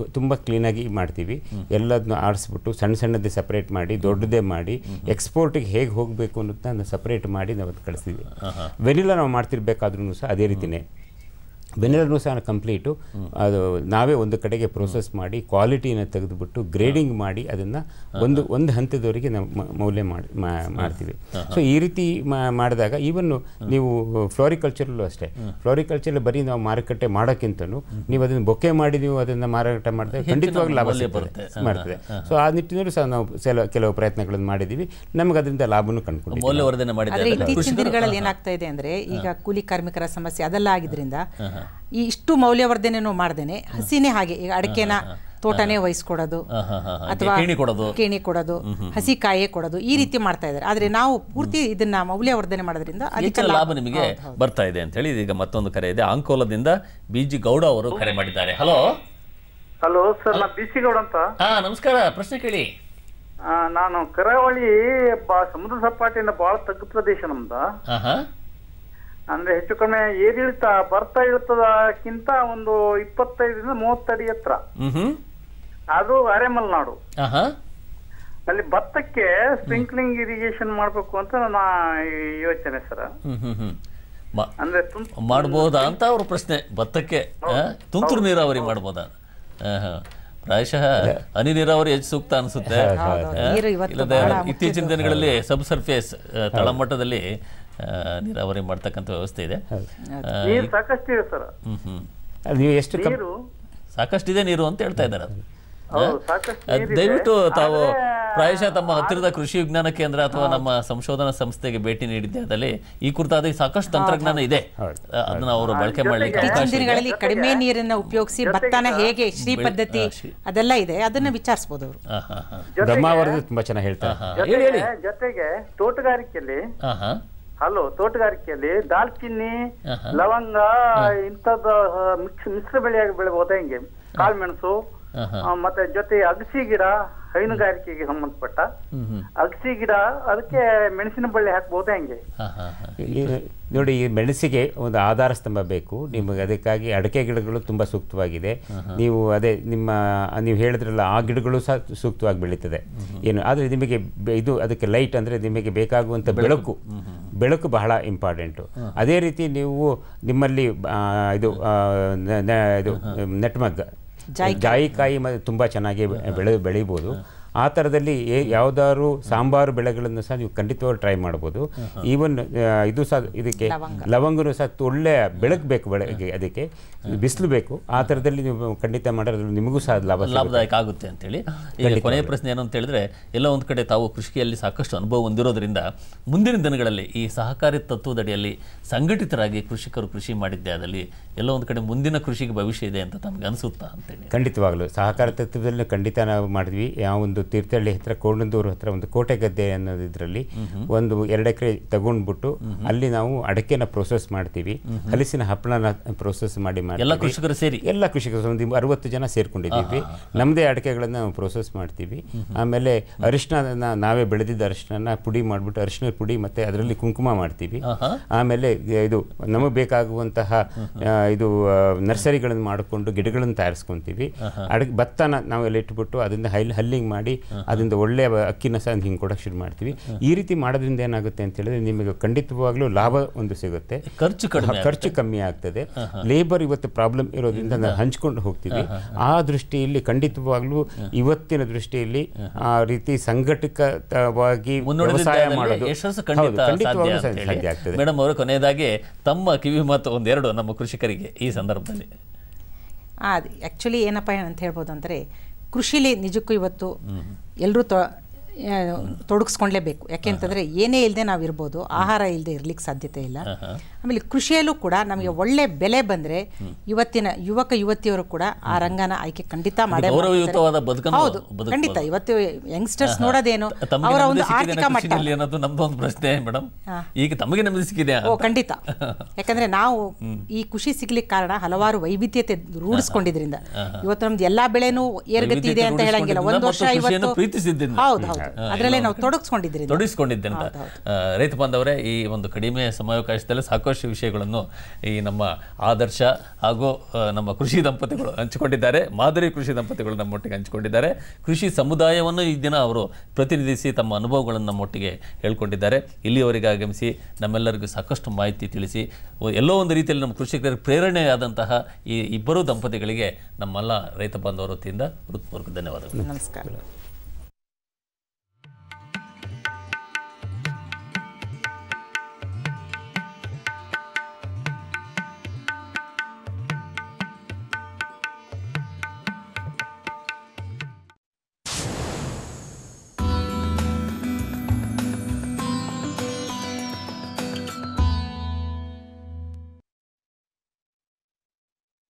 ತುಂಬ ಕ್ಲೀನಾಗಿ ಮಾಡ್ತೀವಿ ಎಲ್ಲದನ್ನು ಆರಿಸ್ಬಿಟ್ಟು ಸಣ್ಣ ಸಣ್ಣದೇ ಸಪ್ರೇಟ್ ಮಾಡಿ ದೊಡ್ಡದೇ ಮಾಡಿ ಎಕ್ಸ್ಪೋರ್ಟಿಗೆ ಹೇಗೆ ಹೋಗಬೇಕು ಅನ್ನೋದನ್ನ ಸಪ್ರೇಟ್ ಮಾಡಿ ನಾವು ಅದು ಕಳಿಸ್ತೀವಿ ವೆನಿಲಾ ನಾವು ಮಾಡ್ತಿರ್ಬೇಕಾದ್ರೂ ಸಹ ಅದೇ ರೀತಿನೇ ವೆನಿಲನು ಸಹ ಕಂಪ್ಲೀಟು ಅದು ನಾವೇ ಒಂದು ಕಡೆಗೆ ಪ್ರೋಸೆಸ್ ಮಾಡಿ ಕ್ವಾಲಿಟಿನ ತೆಗೆದುಬಿಟ್ಟು ಗ್ರೇಡಿಂಗ್ ಮಾಡಿ ಅದನ್ನು ಒಂದು ಒಂದು ಹಂತದವರೆಗೆ ನಾವು ಮ- ಮೌಲ್ಯ ಮಾಡಿ ಮಾ- ಮಾಡ್ತೀವಿ ಸೊ ಈ ರೀತಿ ಮಾ- ಮಾಡಿದಾಗ ಈವನ್ನು ನೀವು ಫ್ಲೋರಿಕಲ್ಚರಲ್ಲೂ ಅಷ್ಟೇ ಫ್ಲೋರಿಕಲ್ಚರ್ ಬರೀ ನಾವು ಮಾರುಕಟ್ಟೆ ಮಾಡೋಕ್ಕಿಂತನೂ ನೀವು ಅದನ್ನು ಬೊಕ್ಕೆ ಮಾಡಿ ನೀವು ಅದನ್ನು ಮಾರಾಟ ಮಾಡಿದ್ರೆ ಖಂಡಿತವಾಗ್ಲೂ ಲಾಭ ಮೌಲ್ಯ ಸಿಗ್ತದೆ ಬರುತ್ತೆ. ಮಾಡ್ತದೆ ಸೊ ಆ ನಿಟ್ಟಿನಲ್ಲೂ ಸಹ ನಾವು ಕೆಲ ಕೆಲವು ಪ್ರಯತ್ನಗಳನ್ನು ಮಾಡಿದ್ದೀವಿ ನಮಗೆ ಅದರಿಂದ ಲಾಭನೂ ಕಂಡುಕೊಂಡಿದ್ದೀವಿ ಮೌಲ್ಯವರ್ಧನೆ ಆದ್ರೆ ಮಾಡಿದ್ದಾರೆ ಇತ್ತೀಚಿನ ದಿನಗಳಲ್ಲಿ ಏನಾಗ್ತಾ ಇದೆ ಅಂದ್ರೆ ಈಗ ಕೂಲಿ ಕಾರ್ಮಿಕರ ಸಮಸ್ಯೆ ಅದೆಲ್ಲ ಆಗಿದ್ರಿಂದ ಈ ಇಷ್ಟು ಮೌಲ್ಯವರ್ಧನೆನೂ ಮಾಡ್ದೇನೆ ಹಸಿನೇ ಹಾಗೆ ಈಗ ಅಡಕೆನ ತೋಟನೇ ವಹಿಸ್ಕೊಡೋದು ಹಾ, ಹಾ, ಹಾ, ಹಾ. ಅಥವಾ ಕೇಣಿ ಕೊಡೋದು. ಕೇಣಿ ಕೊಡೋದು ಹಸಿ ಕಾಯೇ ಕೊಡೋದು ಈ ರೀತಿ ಮಾಡ್ತಾ ಇದ್ದಾರೆ ಆದ್ರೆ ನಾವು ಪೂರ್ತಿ ಇದನ್ನ ಮೌಲ್ಯವರ್ಧನೆ ಮಾಡೋದ್ರಿಂದ ಅದಕ್ಕೆ ಹೆಚ್ಚಿನ ಲಾಭ ನಿಮಗೆ ಬರ್ತಾ ಇದೆ ಅಂತ ಹೇಳಿ ಈಗ ಮತ್ತೊಂದು ಕರೆ ಇದೆ ಅಂಕೋಲದಿಂದ ಬಿ ಜಿ ಗೌಡ ಅವರು ಕರೆ ಮಾಡಿದ್ದಾರೆ ಹಲೋ ಹಲೋ ಸರ್ ನಾ ಬಿ ಸಿ ಗೌಡ ಅಂತ ಹಾ ನಮಸ್ಕಾರ ಪ್ರಶ್ನೆ ಕೇಳಿ ಆ, ನಾನು ಕರಾವಳಿ ಬಾ ಸಮುದ್ರ ಸಪಾಟಿಯಿಂದ ಬಹಳ ತಗ್ಗು ಪ್ರದೇಶ ನಮ್ದು ಹಾ ಹಾ ಅಂದ್ರೆ ಹೆಚ್ಚು ಕಡಿಮೆ ಏರಿಳಿತ ಬರ್ತಾ ಇರ್ತದಕ್ಕಿಂತ ಒಂದು ಇಪ್ಪತ್ತೈದರಿಂದ ಮೂವತ್ತಡಿ ಎತ್ತರ ಹ್ಮ್ ಹ್ಮ್ ಅದು ಅರೆಮಲ್ನಾಡು ಹಾ ಹಾ ಅಲ್ಲಿ ಭತ್ತಕ್ಕೆ ಸ್ಪ್ರಿಂಕ್ಲಿಂಗ್ ಇರಿಗೇಷನ್ ಮಾಡ್ಬೇಕು ಅಂತ ನನ್ನ ಯೋಚನೆ ಸರ್ ಹ್ಮ್ ಹ್ಮ್ ಹ್ಮ್ ಮ- ಅಂದ್ರೆ ತುಂ ಮಾಡ್ಬೋದಾ ಅಂತ ಅವ್ರ ಪ್ರಶ್ನೆ ಭತ್ತಕ್ಕೆ ಆ? ತುಂತುರು ನೀರಾವರಿ ಮಾಡ್ಬೋದಾ ಆ, ಹಾ. ಪ್ರಾಯಶಃ ಹನಿ ನೀರಾವರಿ ಹೆಚ್ಚು ಸೂಕ್ತ ಅನ್ಸುತ್ತೆ ಹೌದು. ಆ? ನೀರು ಇವತ್ತು ಇಲ್ಲದೆ ಬಹಳ ಇತ್ತೀಚಿನ ದಿನಗಳಲ್ಲಿ ಸಬ್ ಸರ್ಫೇಸ್ ತಳಮಟ್ಟದಲ್ಲಿ ಆ, ನೀರಾವರಿ ಮಾಡ್ತಕ್ಕಂಥ ವ್ಯವಸ್ಥೆ ಇದೆ ಆ, ನೀರು ಸಾಕಷ್ಟಿದೆ ಸರ್ ಹ್ಮ್ ಹ್ಮ್ ಅದು ನೀವು ಎಷ್ಟು ಕಮ್ ನೀರು ಸಾಕಷ್ಟಿದೆ ನೀರು ಅಂತ ಹೇಳ್ತಾ ಇದ್ದಾರೆ ಹೌದು ಸಾಕಷ್ಟು ಅದ್ ನೀರಿದೆ. ದಯವಿಟ್ಟು ತಾವು ಆದ್ರೆ ಪ್ರಾಯಶಃ ತಮ್ಮ ಹತ್ತಿರದ ಕೃಷಿ ವಿಜ್ಞಾನ ಕೇಂದ್ರ ಅಥವಾ ನಮ್ಮ ಸಂಶೋಧನಾ ಸಂಸ್ಥೆಗೆ ಭೇಟಿ ನೀಡಿದ್ದೆ ಅದಲ್ಲಿ ಈ ಕುರಿತಾದ ಸಾಕಷ್ಟು ತಂತ್ರಜ್ಞಾನ ಇದೆ ಅದನ್ನ ಅವರು ಬಳಕೆ ಮಾಡ್ಲಿಕ್ಕೆ ಇತ್ತೀಚಿನ ಅವಕಾಶ ಇದೆ ದಿನಗಳಲ್ಲಿ ಕಡಿಮೆ ನೀರನ್ನ ಉಪಯೋಗಿಸಿ ಭತ್ತನ ಹೇಗೆ ಶ್ರೀ ಪದ್ಧತಿ ಅದೆಲ್ಲ ಇದೆ ಅದನ್ನ ವಿಚಾರಿಸಬಹುದು ಅವರು ಹಾ, ಹಾ, ಹಾ. ಬ್ರಹ್ಮಾವರದು ತುಂಬ ಚೆನ್ನಾಗಿ ಹೇಳ್ತಾರೆ ಹಾ, ಹೇಳಿ ಹೇಳಿ ಜೊತೆಗೆ ಜೊತೆಗೆ ತೋಟಗಾರಿಕೆಯಲ್ಲಿ ಹಾ ಹಾ ಹಲೋ ತೋಟಗಾರಿಕೆಯಲ್ಲಿ ದಾಲ್ಚಿನ್ನಿ ಆಹಾ. ಲವಂಗ ಇಂಥದ್ದು ಮಿಕ್ಸ್ ಮಿಶ್ರ ಬೆಳೆಯಾಗಿ ಬೆಳಿಬಹುದಾ ಹೆಂಗೆ ಕಾಳುಮೆಣಸು ಆಹಾ. ಆ, ಮತ್ತೆ ಜೊತೆ ಅಗಸಿ ಗಿಡ ಹೈನುಗಾರಿಕೆಗೆ ಸಂಬಂಧಪಟ್ಟ ಹ್ಮ್ ಹ್ಮ್ ಅಗಸಿ ಗಿಡ ಅದಕ್ಕೆ ಮೆಣಸಿನ ಬಳ್ಳಿ ಹಾಕ್ಬಹುದಾ ಹೆಂಗೆ ಹಾ ಹಾ ಹಾ ಈ- ನೋಡಿ ಈ ಮೆಣಸಿಗೆ ಒಂದು ಆಧಾರ ಸ್ತಂಭ ಬೇಕು ನಿಮಗೆ ಅದಕ್ಕಾಗಿ ಅಡಕೆ ಗಿಡಗಳು ತುಂಬ ಸೂಕ್ತವಾಗಿದೆ ನೀವು ಅದೇ ನಿಮ್ಮ ನೀವು ಹೇಳಿದ್ರಲ್ಲ ಆ ಗಿಡಗಳು ಸಹ ಸೂಕ್ತವಾಗಿ ಬೆಳೀತದೆ ಏನು ಆದರೆ ನಿಮಗೆ ಬೆ- ಇದು ಅದಕ್ಕೆ ಲೈಟ್ ಅಂದರೆ ನಿಮಗೆ ಬೇಕಾಗುವಂಥ ಬೆಳಕು ಬೆಳಕು ಬಹಳ ಇಂಪಾರ್ಟೆಂಟು ಅದೇ ರೀತಿ ನೀವು ನಿಮ್ಮಲ್ಲಿ ಆ, ಇದು ಆ, ನ- ನ- ಇದು ನೆಟ್ಮಗ್ ಜಾಯಿಕಾಯಿ ಮ ತುಂಬ ಚೆನ್ನಾಗಿ ಬೆ- ಬೆಳೆ ಬೆಳಿಬೋದು ಆ ಥರದಲ್ಲಿ ಏ- ಯಾವ್ದಾದ್ರು ಸಾಂಬಾರು ಬೆಳೆಗಳನ್ನು ಸಹ ನೀವು ಖಂಡಿತವಾಗಿ ಟ್ರೈ ಮಾಡ್ಬೋದು ಈವನ್ ಇದು ಸಹ ಇದಕ್ಕೆ ಲವಂಗನೂ ಸಹ ಒಳ್ಳೆ ಬೆಳಕು ಬೇಕು ಬೆಳಗ್ಗೆ ಅದಕ್ಕೆ ಬಿಸಿಲು ಬೇಕು ಆ ಥರದಲ್ಲಿ ನೀವು ಖಂಡಿತ ಮಾಡೋದ್ರಲ್ಲಿ ನಿಮಗೂ ಸಹ ಲಾಭ ಸಿಗುತ್ತೆ. ಲಾಭದಾಯಕ ಆಗುತ್ತೆ ಅಂತೇಳಿ ಈಗ ಕೊನೆಯ ಪ್ರಶ್ನೆ ಏನು ಅಂತ ಹೇಳಿದ್ರೆ ಎಲ್ಲ ಒಂದು ಕಡೆ ತಾವು ಕೃಷಿಯಲ್ಲಿ ಸಾಕಷ್ಟು ಅನುಭವ ಹೊಂದಿರೋದ್ರಿಂದ ಮುಂದಿನ ದಿನಗಳಲ್ಲಿ ಈ ಸಹಕಾರಿ ತತ್ವದಡಿಯಲ್ಲಿ ಸಂಘಟಿತರಾಗಿ ಕೃಷಿಕರು ಕೃಷಿ ಮಾಡಿದ್ದೆ ಅದಲ್ಲಿ ಎಲ್ಲ ಒಂದು ಕಡೆ ಮುಂದಿನ ಕೃಷಿಗೆ ಭವಿಷ್ಯ ಇದೆ ಅಂತ ತಮ್ಗೆ ಅನಿಸುತ್ತಾ ಅಂತೇಳಿ ಖಂಡಿತವಾಗ್ಲು ಸಹಕಾರ ತತ್ವದಲ್ಲಿ ಖಂಡಿತ ನಾವು ಮಾಡಿದ್ವಿ ಯಾವ ಒಂದು ತೀರ್ಥಹಳ್ಳಿ ಹತ್ರ ಕೋಣಂದೂರು ಹತ್ರ ಒಂದು ಕೋಟೆ ಗದ್ದೆ ಅನ್ನೋದು ಇದರಲ್ಲಿ ಒಂದು ಎರಡು ಎಕರೆ ತಗೊಂಡ್ಬಿಟ್ಟು ಅಲ್ಲಿ ನಾವು ಅಡಕೆನ ಪ್ರೋಸೆಸ್ ಮಾಡ್ತೀವಿ ಹಲಸಿನ ಹಪ್ಪಳನ ಪ್ರೋಸೆಸ್ ಮಾಡಿ ಎಲ್ಲ ಮಾಡ್ತೀವಿ ಕೃಷಿಕರು ಸೇರಿ ಎಲ್ಲ ಕೃಷಿಕರು ಒಂದು ಅರವತ್ತು ಜನ ಸೇರ್ಕೊಂಡಿದ್ದೀವಿ ನಮ್ಮದೇ ಅಡಕೆಗಳನ್ನ ನಾವು ಪ್ರೋಸೆಸ್ ಮಾಡ್ತೀವಿ ಆಮೇಲೆ ಅರಿಶಿನ ನಾವೇ ಬೆಳೆದಿದ್ದ ಅರಿಶಿನ ಪುಡಿ ಮಾಡಿಬಿಟ್ಟು ಅರಿಶಿನ ಪುಡಿ ಮತ್ತೆ ಅದರಲ್ಲಿ ಕುಂಕುಮ ಮಾಡ್ತೀವಿ ಆಹಾ. ಆಮೇಲೆ ಇದು ನಮಗೆ ಬೇಕಾಗುವಂತಹ ಆ, ಇದು ಆ, ನರ್ಸರಿಗಳನ್ನು ಮಾಡಿಕೊಂಡು ಗಿಡಗಳನ್ನು ತಯಾರಿಸ್ಕೊಂತೀವಿ ಅಡಕೆ ಭತ್ತನ ನಾವೆಲ್ಲ ಇಟ್ಬಿಟ್ಟು ಅದರಿಂದ ಹೈಲ್ ಹಲ್ಲಿಂಗ್ ಮಾಡಿ ಅದರಿಂದ ಒಳ್ಳೆಯ ಅಕ್ಕಿನ ಸಹ ಹಿಂಗೆ ಕೊಡೋಕೆ ಶುರು ಮಾಡ್ತೀವಿ ಈ ರೀತಿ ಮಾಡೋದ್ರಿಂದ ಏನಾಗುತ್ತೆ ಅಂತ ಹೇಳಿದ್ರೆ ನಿಮಗೆ ಖಂಡಿತವಾಗ್ಲೂ ಲಾಭ ಒಂದು ಸಿಗುತ್ತೆ ಖರ್ಚು ಕಡಿಮೆ ಹ, ಖರ್ಚು ಕಮ್ಮಿ ಆಗ್ತದೆ ಲೇಬರ್ ಇವತ್ತು ಪ್ರಾಬ್ಲಮ್ ಇರೋದ್ರಿಂದ ನಾವು ಹಂಚ್ಕೊಂಡು ಹೋಗ್ತೀವಿ ಆ ದೃಷ್ಟಿಯಲ್ಲಿ ಖಂಡಿತವಾಗ್ಲೂ ಇವತ್ತಿನ ದೃಷ್ಟಿಯಲ್ಲಿ ಆ ರೀತಿ ಸಂಘಟಿತವಾಗಿ ಮುನ್ನಡೆದಿದ್ದ ವ್ಯವಸಾಯ ಅದರಲ್ಲಿ ಮಾಡೋದು ಯಶಸ್ಸು ಹೌದು, ಖಂಡಿತ ಸಾಧ್ಯ ಖಂಡಿತವಾಗ್ಲೂ ಅಂತ ಸಾಧ್ಯ ಹೇಳಿ ಆಗ್ತದೆ ಮೇಡಮ್ ಅವರು ಕೊನೆಯದಾಗಿ ತಮ್ಮ ಕಿವಿ ಮಾತು ಒಂದೆರಡು ನಮ್ಮ ಕೃಷಿಕರಿಗೆ ಈ ಸಂದರ್ಭದಲ್ಲಿ ಅದು ಆ್ಯಕ್ಚುಲಿ ಏನಪ್ಪ ಅಂತ ಹೇಳ್ಬೋದು ಅಂದರೆ ಕೃಷಿಲಿ ನಿಜಕ್ಕೂ ಇವತ್ತು ಎಲ್ಲರೂ ತೊ ಆ, ತೊಡಗಿಸ್ಕೊಂಡ್ಲೇಬೇಕು ಯಾಕೆಂತಂದರೆ ಏನೇ ಇಲ್ಲದೆ ನಾವು ಇರ್ಬೋದು ಆಹಾರ ಇಲ್ಲದೆ ಇರ್ಲಿಕ್ಕೆ ಸಾಧ್ಯತೆ ಇಲ್ಲ ಆಮೇಲೆ ಕೃಷಿಯಲ್ಲೂ ಕೂಡ ನಮಗೆ ಒಳ್ಳೆ ಬೆಲೆ ಬಂದರೆ ಇವತ್ತಿನ ಯುವಕ ಯುವತಿಯರು ಕೂಡ ಆ ರಂಗನ ಆಯ್ಕೆ ಖಂಡಿತ ಮಾಡೇ ಗೌರವಯುತವಾದ ಮಾಡ್ತಾರೆ. ಬದುಕನ್ನು ಹೌದು ಬದುಕ್ಬೋದು. ಖಂಡಿತ ಇವತ್ತು ಯಂಗ್ಸ್ಟರ್ಸ್ ನೋಡೋದೇನು ತಮಗೆ ಅವರ ನೆಮ್ಮದಿ ಒಂದು ಸಿಕ್ಕಿದೆ ಆರ್ಥಿಕ ಮಟ್ಟ ಕೃಷಿಯಲ್ಲಿ ಅನ್ನೋದು ನಮ್ದು ಒಂದು ಪ್ರಶ್ನೆ ಮೇಡಮ್ ಹಾ. ಈಗ ತಮಗೆ ನೆಮ್ಮದಿ ಸಿಕ್ಕಿದೆಯಾ ಓ ಖಂಡಿತ ಯಾಕಂದ್ರೆ ನಾವು ಈ ಖುಷಿ ಸಿಗ್ಲಿಕ್ಕೆ ಕಾರಣ ಹಲವಾರು ವೈವಿಧ್ಯತೆ ರೂಢಿಸ್ಕೊಂಡಿದ್ರಿಂದ ಇವತ್ತು ನಮ್ದು ಎಲ್ಲಾ ಬೆಳೆನೂ ಏರ್ಗತಿ ಇದೆ ಅಂತ ವೈವಿಧ್ಯತೆ ಹೇಳಂಗಿಲ್ಲ ಒಂದ್ ವರ್ಷ ರೂಢಿಸ್ಕೊಂಡಿದ್ರಿಂದ ಮತ್ತು ಇವತ್ತು ಕೃಷಿಯನ್ನು ಪ್ರೀತಿಸಿದ್ರಿಂದ. ಹೌದು ಹೌದು ಅದರಲ್ಲೇ ನಾವು ತೊಡಗಿಸ್ಕೊಂಡಿದ್ದೀರಿ ತೊಡಗಿಸ್ಕೊಂಡಿದ್ದೆ ಅಂತ ಆ, ರೈತ ಬಾಂಧವರೇ ಈ ಒಂದು ಕಡಿಮೆ ಸಮಯಾವಕಾಶದಲ್ಲಿ ಸಾಕಷ್ಟು ವಿಷಯಗಳನ್ನು ಈ ನಮ್ಮ ಆದರ್ಶ ಹಾಗೂ ಆ, ನಮ್ಮ ಕೃಷಿ ದಂಪತಿಗಳು ಹಂಚಿಕೊಂಡಿದ್ದಾರೆ ಮಾದರಿ ಕೃಷಿ ದಂಪತಿಗಳು ನಮ್ಮೊಟ್ಟಿಗೆ ಹಂಚಿಕೊಂಡಿದ್ದಾರೆ ಕೃಷಿ ಸಮುದಾಯವನ್ನು ಈ ದಿನ ಅವರು ಪ್ರತಿನಿಧಿಸಿ ತಮ್ಮ ಅನುಭವಗಳನ್ನು ನಮ್ಮೊಟ್ಟಿಗೆ ಹೇಳ್ಕೊಂಡಿದ್ದಾರೆ ಇಲ್ಲಿಯವರೆಗೆ ಆಗಮಿಸಿ ನಮ್ಮೆಲ್ಲರಿಗೂ ಸಾಕಷ್ಟು ಮಾಹಿತಿ ತಿಳಿಸಿ ಒ- ಎಲ್ಲೋ ಒಂದು ರೀತಿಯಲ್ಲಿ ನಮ್ಮ ಕೃಷಿಕರಿಗೆ ಪ್ರೇರಣೆಯಾದಂತಹ ಈ ಇಬ್ಬರು ದಂಪತಿಗಳಿಗೆ ನಮ್ಮೆಲ್ಲ ರೈತ ಬಾಂಧವರ ವತಿಯಿಂದ ಹೃತ್ಪೂರ್ವಕ ಧನ್ಯವಾದಗಳು ನಮಸ್ಕಾರ